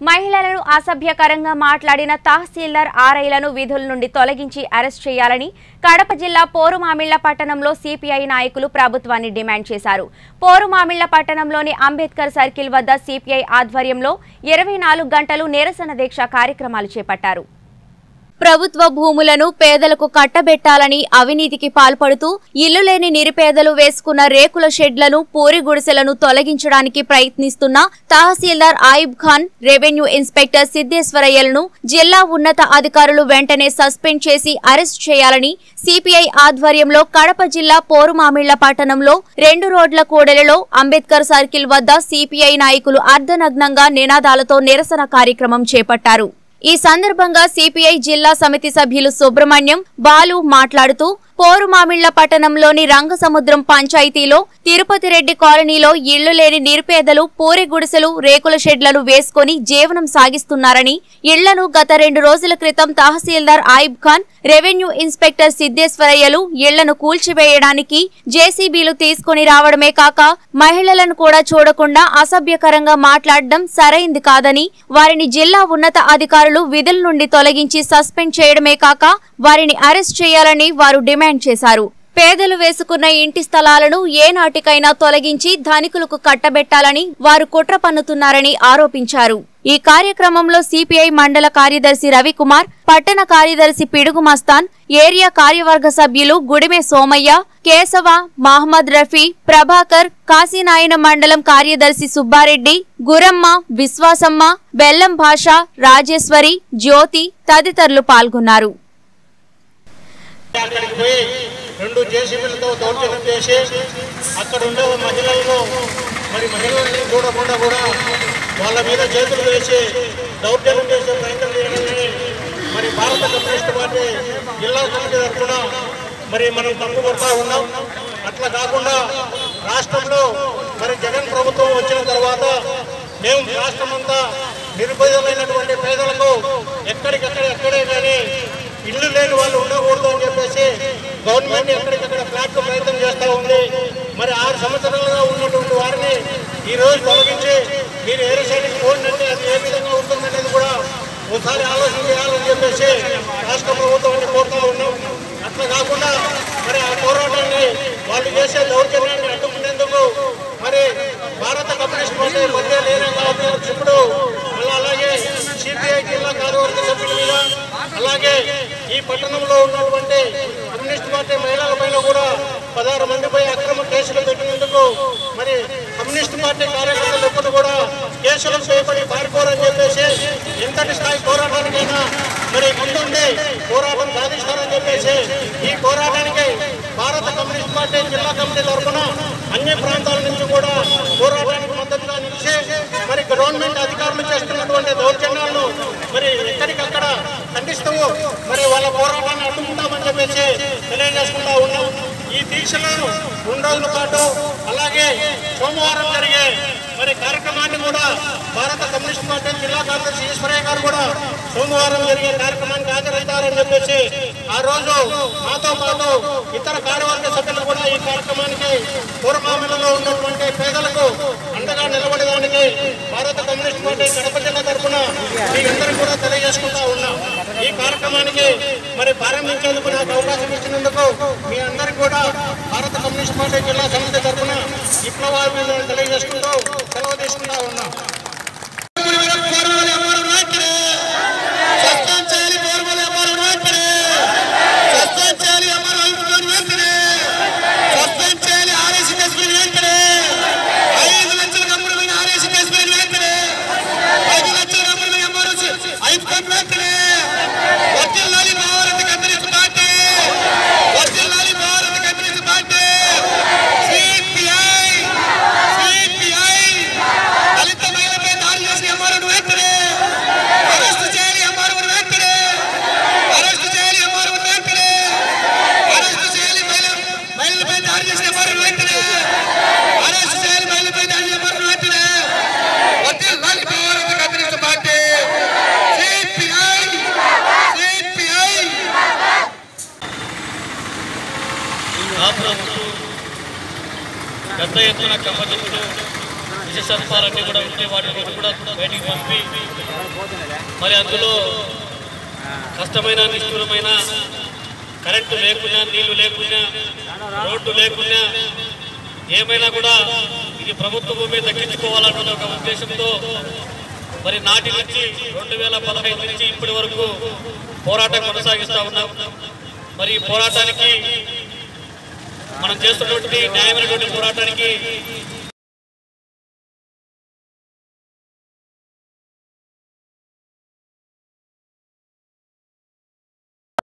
మహిళలను అసభ్యకరంగా మాట్లాడిన తహసీల్దార్ ఆర్ఐలను విధుల నుండి తొలగించి అరెస్ట్ చేయాలని కడప జిల్లా పోరుమామిళ్ల పట్టణంలో సిపిఐ నాయకులు ప్రభుత్వాన్ని డిమాండ్ చేశారు పోరుమామిళ్ల పట్టణంలోని అంబేద్కర్ సర్కిల్ వద్ద సిపిఐ ఆధ్వర్యంలో ఇరవై నాలుగు గంటలు నిరసన దీక్ష కార్యక్రమాలు చేపట్టారు ప్రభుత్వ భూములను పేదలకు కట్టబెట్టాలని అవినీతికి పాల్పడుతూ ఇల్లు లేని నిరుపేదలు వేసుకున్న రేకుల షెడ్లను పూరి గుడిసెలను తొలగించడానికి ప్రయత్నిస్తున్న తహసీల్దార్ ఆయిబ్ ఖాన్ రెవెన్యూ ఇన్స్పెక్టర్ సిద్దేశ్వరయ్యలను జిల్లా ఉన్నత అధికారులు వెంటనే సస్పెండ్ చేసి అరెస్ట్ చేయాలని సిపిఐ ఆధ్వర్యంలో కడప జిల్లా పోరుమామిళ్ల పట్టణంలో రెండు రోడ్ల కూడలిలో అంబేద్కర్ సర్కిల్ వద్ద సిపిఐ నాయకులు అర్ధనగ్నంగా నినాదాలతో నిరసన కార్యక్రమం చేపట్టారు ఈ సందర్భంగా సిపిఐ జిల్లా సమితి సభ్యులు సుబ్రహ్మణ్యం బాలు మాట్లాడుతూ పోరుమామిళ్ల పట్టణంలోని రంగసముద్రం పంచాయతీలో తిరుపతి రెడ్డి కాలనీలో ఇళ్లు లేని నిరుపేదలు పూరి గుడిసెలు రేకుల షెడ్లను వేసుకుని జీవనం సాగిస్తున్నారని ఇళ్లను గత రెండు రోజుల క్రితం తహసీల్దార్ ఆయిబ్ ఖాన్ రెవెన్యూ ఇన్స్పెక్టర్ సిద్దేశ్వరయ్యలు ఇళ్లను కూల్చివేయడానికి జేసీబీలు తీసుకుని రావడమే కాక మహిళలను కూడా చూడకుండా అసభ్యకరంగా మాట్లాడడం సరైంది కాదని వారిని జిల్లా ఉన్నత అధికారులు విధుల నుండి తొలగించి సస్పెండ్ చేయడమే కాక వారిని అరెస్ట్ చేయాలని వారు డిమాండ్ చేశారు పేదలు వేసుకున్న ఇంటి స్థలాలను ఏ నాటికైనా తొలగించి ధనికులకు కట్టబెట్టాలని వారు కుట్ర పన్నుతున్నారని ఆరోపించారు ఈ కార్యక్రమంలో సిపిఐ మండల కార్యదర్శి రవికుమార్ పట్టణ కార్యదర్శి పిడుగు మస్తాన్ ఏరియా కార్యవర్గ సభ్యులు గుడిమె సోమయ్య కేశవ మహమ్మద్ రఫీ ప్రభాకర్ కాశీనాయన మండలం కార్యదర్శి సుబ్బారెడ్డి గురమ్మ విశ్వాసమ్మ బెల్లం భాష రాజేశ్వరి జ్యోతి తదితరులు పాల్గొన్నారు అక్కడికి పోయి రెండు జేసీబీలతో దౌర్జన్యం చేసి అక్కడ ఉండే మహిళలను మరి మహిళల్ని చూడకుండా కూడా వాళ్ళ మీద చేతులు వేసి దౌర్జన్యం చేసే ప్రయత్నం చేయడాన్ని మరి భారత కమ్యూనిస్ట్ పార్టీ జిల్లా కమిటీ తరఫున మరి మనం తప్పుపడతా ఉన్నాం అట్లా కాకుండా రాష్ట్రంలో మరి జగన్ ప్రభుత్వం వచ్చిన తర్వాత మేము రాష్ట్రమంతా నిరుపేదమైనటువంటి పేదలకు ఎక్కడికక్కడ ఎక్కడే కానీ ఇల్లు లేని వాళ్ళు ఉండకూడదు అని చెప్పేసి గవర్నమెంట్ ఎక్కడికక్కడ ఫ్లాట్ ప్రయత్నం చేస్తూ ఉంది మరి ఆరు సంవత్సరాలుగా ఉన్నటువంటి వారిని ఈ రోజు తొలగించి మీరు ఏరే సైడ్కి పోండి అంటే అది ఏ విధంగా ఉంటుందనేది కూడా ఒకసారి ఆలోచన చేయాలని చెప్పేసి రాష్ట్ర ప్రభుత్వాన్ని కోరుతా ఉన్నాం అట్లా కాకుండా మరి ఆ పోరాటాన్ని వాళ్ళు చేసే దౌర్జన్యాన్ని అడ్డుకునేందుకు మరి భారత కమ్యూనిస్ట్ పార్టీ మధ్య లేనంగా ఇప్పుడు మళ్ళీ అలాగే సిపిఐ జిల్లా కార్యవర్గ సభ్యుల మీద అలాగే ఈ పట్టణంలో ఉన్నటువంటి కమ్యూనిస్ట్ పార్టీ మహిళల పైన కూడా పదహారు మందిపై అక్రమ కేసులు పెట్టినందుకు మరి కమ్యూనిస్ట్ పార్టీ కార్యకర్తలు ఎప్పుడు కూడా కేసులకు భయపడి పారిపోరని చెప్పేసి ఎంతటి స్థాయి పోరాటానికైనా మరి ముందుండి పోరాటం సాధిస్తారని చెప్పేసి ఈ పోరాటానికి భారత కమ్యూనిస్ట్ పార్టీ జిల్లా కమిటీ తరఫున అన్ని ప్రాంతాల నుంచి కూడా పోరాటానికి మద్దతుగా నిలిచి మరి గవర్నమెంట్ అధికారులు చేస్తున్నటువంటి దౌర్జన్యాలను మరి ఎక్కడికక్కడ ఖండిస్తూ మరి వాళ్ళ పోరాటాన్ని అడ్డుకుంటామని చెప్పేసి తెలియజేసుకుంటా ఉన్నాం ఈ దీక్షలో రెండు రోజుల పాటు అలాగే సోమవారం జరిగే మరి కార్యక్రమాన్ని కూడా భారత కమ్యూనిస్ట్ పార్టీ జిల్లా కార్యదర్శి ఈశ్వరయ్య గారు కూడా సోమవారం జరిగే కార్యక్రమానికి హాజరవుతారని చెప్పేసి ఆ రోజు మాతో పాటు ఇతర కార్యవర్గ సభ్యులు కూడా ఈ కార్యక్రమానికి పూర్వమామిలలో ఉన్నటువంటి పేదలకు అండగా నిలబడడానికి భారత కమ్యూనిస్ట్ పార్టీ కడప జిల్లా తరఫున మీ అందరికీ కూడా తెలియజేసుకుంటా ఉన్నాం ఈ కార్యక్రమానికి మరి ప్రారంభించేందుకు నాకు అవకాశం ఇచ్చినందుకు మీ అందరికీ కూడా భారత కమ్యూనిస్ట్ పార్టీ జిల్లా సమితి తరఫున విప్లవాభివృద్ధిని తెలియజేసుకుంటూ సెలవు తీసుకుంటా ఉన్నాం కాపులకు పెద్ద ఎత్తున కమ్మజెత్తు విష విషసర్పాలన్నీ కూడా ఉంటే వాటిని కూడా బయటికి పంపి మరి అందులో కష్టమైన నిష్ఠూరమైన కరెంటు లేకున్నా నీళ్లు లేకున్నా రోడ్డు లేకున్నా ఏమైనా కూడా ఇది ప్రభుత్వ భూమి దక్కించుకోవాలన్న ఒక ఉద్దేశంతో మరి నాటి నుంచి రెండు వేల పదహైదు నుంచి ఇప్పటి వరకు పోరాటం కొనసాగిస్తా ఉన్నాం మరి ఈ పోరాటానికి మనం చేస్తున్నటువంటి న్యాయమైనటువంటి పోరాటానికి